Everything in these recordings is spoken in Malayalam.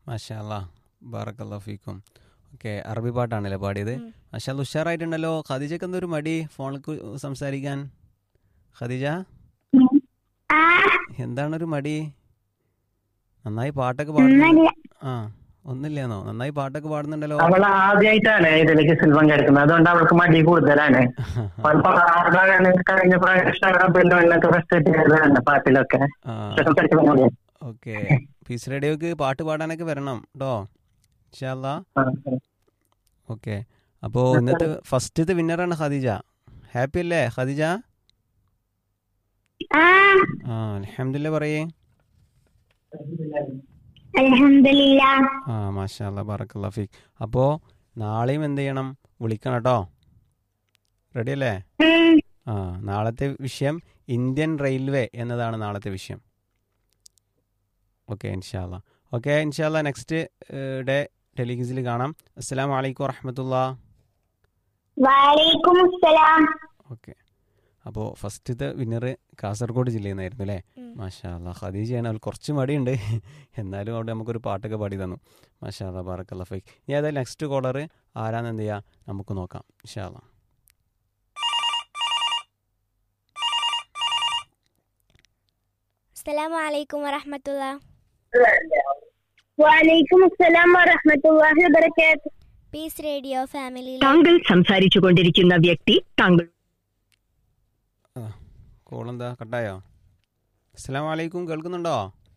മാഷാല്ലാ ബാറക്കല്ലാ ഫീക്കും ഓക്കെ അറബി പാട്ടാണല്ലേ പാടിയത് ഉം. മാഷാല്ല ഉഷാറായിട്ടുണ്ടല്ലോ ഖദീജക്ക് എന്തൊരു മടി ഫോണിൽ സംസാരിക്കാൻ ഖദീജ ആ എന്താണൊരു മടി നന്നായി പാട്ടൊക്കെ പാടുന്നു ഒന്നല്ല ആ ഒന്നില്ലേന്നോ നന്നായി പാട്ടൊക്കെ പാടുന്നുണ്ടല്ലോ അവൾ ആദ്യമായിട്ടാണ് ഇതിലേക്ക് സിൽവം കേൾക്കുന്നത് അതുകൊണ്ട് അവൾക്ക് മടി കൂടുതലാണ് അവൾ പാടാണ് കഴിഞ്ഞ പ്രാവശ്യം ബെല്ലോണിലൊക്കെ ഫസ്റ്റ് ചെയ്തതാണ് പാട്ടിലൊക്കെ ആ പഠിക്കുന്നത് ഓക്കെ പീസ് റേഡിയോക്ക് പാട്ട് പാടാനൊക്കെ വരണം കേട്ടോ ഇൻഷാല്ലാ ഓക്കെ അപ്പോൾ ഇന്നത്തെ ഫസ്റ്റത്തെ വിന്നറാണ് ഖദീജ ഹാപ്പി അല്ലേ ഖദീജ ആ ആ അലഹമില്ല പറയേ അൽഹംദുലില്ല ആ മാഷാല്ല ബാറക്കല്ലാ ഫീക്ക് അപ്പോൾ നാളെയും എന്ത് ചെയ്യണം വിളിക്കണം കേട്ടോ റെഡി അല്ലേ ഉം. ആ നാളത്തെ വിഷയം ഇന്ത്യൻ റെയിൽവേ എന്നതാണ് നാളത്തെ വിഷയം ഓക്കെ ഇൻഷാല്ല ഓക്കെ ഇൻഷാല്ല നെക്സ്റ്റ് ഡേ ടെലിഗിസിൽ കാണാം അസ്സലാം വലൈക്കും വറഹമത്തുള്ള വലൈക്കും അസ്സലാം ഓക്കെ അപ്പോൾ ഫസ്റ്റത്തെ വിന്നർ കാസർഗോഡ് ജില്ലയിൽ നിന്നായിരുന്നു അല്ലേ ഉം. മാഷാ അല്ലാ ഖദീജയാണ് അവൾ കുറച്ച് മടിയുണ്ട് എന്നാലും അവിടെ നമുക്കൊരു പാട്ടൊക്കെ പാടി തന്നു മാഷാ അല്ലാ ബാറക്കല്ല ഫൈക്ക് ഇനി ഏതായാലും നെക്സ്റ്റ് കോളർ ആരാന്ന് എന്ത് ചെയ്യാം നമുക്ക് നോക്കാം ഇൻഷാ അല്ലാ അസ്സലാമു അലൈക്കും വറഹമത്തുള്ള വലൈക്കും അസ്സലാം വറഹ്മത്തുള്ളാഹി വബറകാതുഹു പീസ് റേഡിയോ ഫാമിലിയിലെ താങ്കൾ സംസാരിച്ചു കൊണ്ടിരിക്കുന്ന വ്യക്തി താങ്കൾ കോളെന്താ കട്ടായോ അസ്സലാം വലൈക്കും കേൾക്കുന്നുണ്ടോ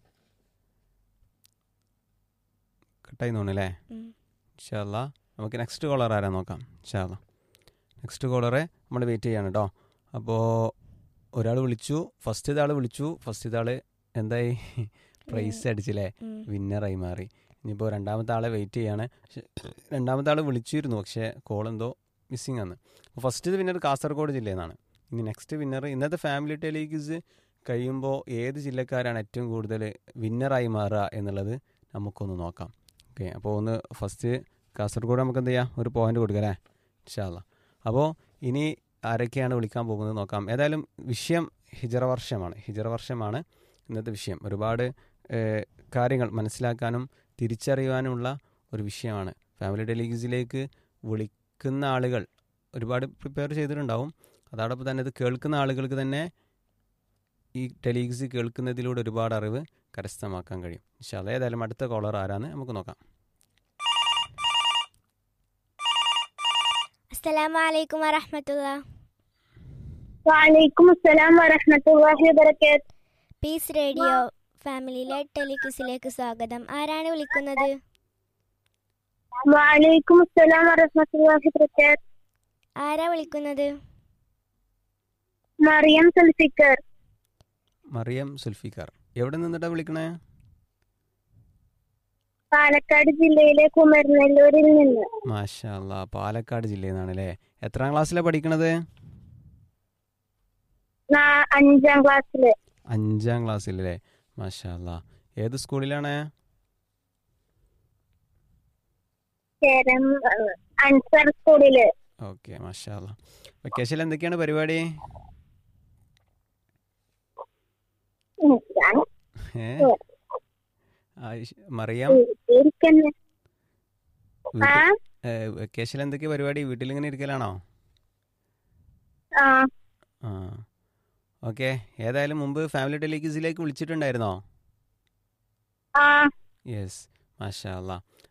കട്ടായി തോന്നുന്നല്ലേ ഉം. ഇൻഷാല്ല നമുക്ക് നെക്സ്റ്റ് കോളർ ആരാ നോക്കാം ഇൻഷാല്ല നെക്സ്റ്റ് കോളറെ നമ്മൾ വെയിറ്റ് ചെയ്യാണ് കേട്ടോ അപ്പോൾ ഒരാൾ വിളിച്ചു ഫസ്റ്റ് ആൾ വിളിച്ചു ഫസ്റ്റ് ആൾ എന്തായി പ്രൈസ് അടിച്ചില്ലേ ഉം. വിന്നറായി മാറി ഇനിയിപ്പോൾ രണ്ടാമത്തെ ആളെ വെയിറ്റ് ചെയ്യാണ് പക്ഷെ രണ്ടാമത്തെ ആൾ വിളിച്ചിരുന്നു പക്ഷേ കോൾ എന്തോ മിസ്സിങ് ആണ് അപ്പോൾ ഫസ്റ്റ് വിന്നർ കാസർഗോഡ് ജില്ലയിൽ നിന്നാണ് ഇനി നെക്സ്റ്റ് വിന്നർ ഇന്നത്തെ ഫാമിലി ടെലിഗിസ് കഴിയുമ്പോൾ ഏത് ജില്ലക്കാരാണ് ഏറ്റവും കൂടുതൽ വിന്നറായി മാറുക എന്നുള്ളത് നമുക്കൊന്ന് നോക്കാം ഓക്കെ അപ്പോൾ ഒന്ന് ഫസ്റ്റ് കാസർഗോഡ് നമുക്ക് എന്ത് ചെയ്യാം ഒരു പോയിന്റ് കൊടുക്കാം അല്ലേ ഇൻഷാല്ല അപ്പോൾ ഇനി ആരൊക്കെയാണ് വിളിക്കാൻ പോകുന്നത് നോക്കാം ഏതായാലും വിഷയം ഹിജറ വർഷമാണ് ഹിജറ വർഷമാണ് ഇന്നത്തെ വിഷയം ഒരുപാട് ഏഹ്, കാര്യങ്ങൾ മനസ്സിലാക്കാനും തിരിച്ചറിയുവാനുമുള്ള ഒരു വിഷയമാണ് ഫാമിലി ടെലിഗീസിലേക്ക് വിളിക്കുന്ന ആളുകൾ ഒരുപാട് പ്രിപ്പയർ ചെയ്തിട്ടുണ്ടാവും അതോടൊപ്പം തന്നെ ഇത് കേൾക്കുന്ന ആളുകൾക്ക് തന്നെ ഈ ടെലിഗീസ് കേൾക്കുന്നതിലൂടെ ഒരുപാട് അറിവ് കരസ്ഥമാക്കാൻ കഴിയും പക്ഷെ അതേതായാലും അടുത്ത കോളർ ആരാന്ന് നമുക്ക് നോക്കാം അസ്സലാമു അലൈക്കും വറഹമത്തുള്ള വലൈക്കും അസ്സലാം വറഹ്മത്തുള്ളാഹി വബറകാതുഹു പീസ് റേഡിയോ ഫാമിലിയിലെ ടെലിക്യൂസിലേക്ക് സ്വാഗതം ആരാണ് വിളിക്കുന്നത് വലൈക്കും അസ്സലാം വറഹ്മത്തുള്ളാഹി വബറകാതുഹു ആരാ വിളിക്കുന്നത് മറിയം സുൽഫിക്കർ മറിയം സുൽഫിക്കാർ എവിടെ നിന്നിട്ടാണ് വിളിക്കണേ പാലക്കാട് ജില്ലയിലെ കുമരനെല്ലൂരിൽ നിന്ന് മാഷാ അല്ലാ പാലക്കാട് ജില്ലയിൽ നിന്നാണ് അല്ലേ എത്രാം ക്ലാസ്സിലാണ് പഠിക്കണത് നാ- അഞ്ചാം ക്ലാസ്സില് അഞ്ചാം ക്ലാസ്സിലല്ലേ മാഷാ അല്ലാ ഏത് സ്കൂളിലാണ് ചേരം അൻസർ സ്കൂളില് ഓക്കെ മാഷാ അല്ലാ വെക്കേഷനിൽ എന്തൊക്കെയാണ് പരിപാടി ഉം, ഞാൻ ഏ ആയിഷ്- മറിയം ഇരിക്കുന്നു ആ വെക്കേഷനിൽ എന്തൊക്കെയാ പരിപാടി വീട്ടിലിങ്ങനെ ഇരിക്കലാണോ ആ ആ ഓക്കെ ഏതായാലും മുമ്പ് ഫാമിലി ടെലിഗീസിലേക്ക് വിളിച്ചിട്ടുണ്ടായിരുന്നോ ആ യെസ് മാഷാ അല്ലാ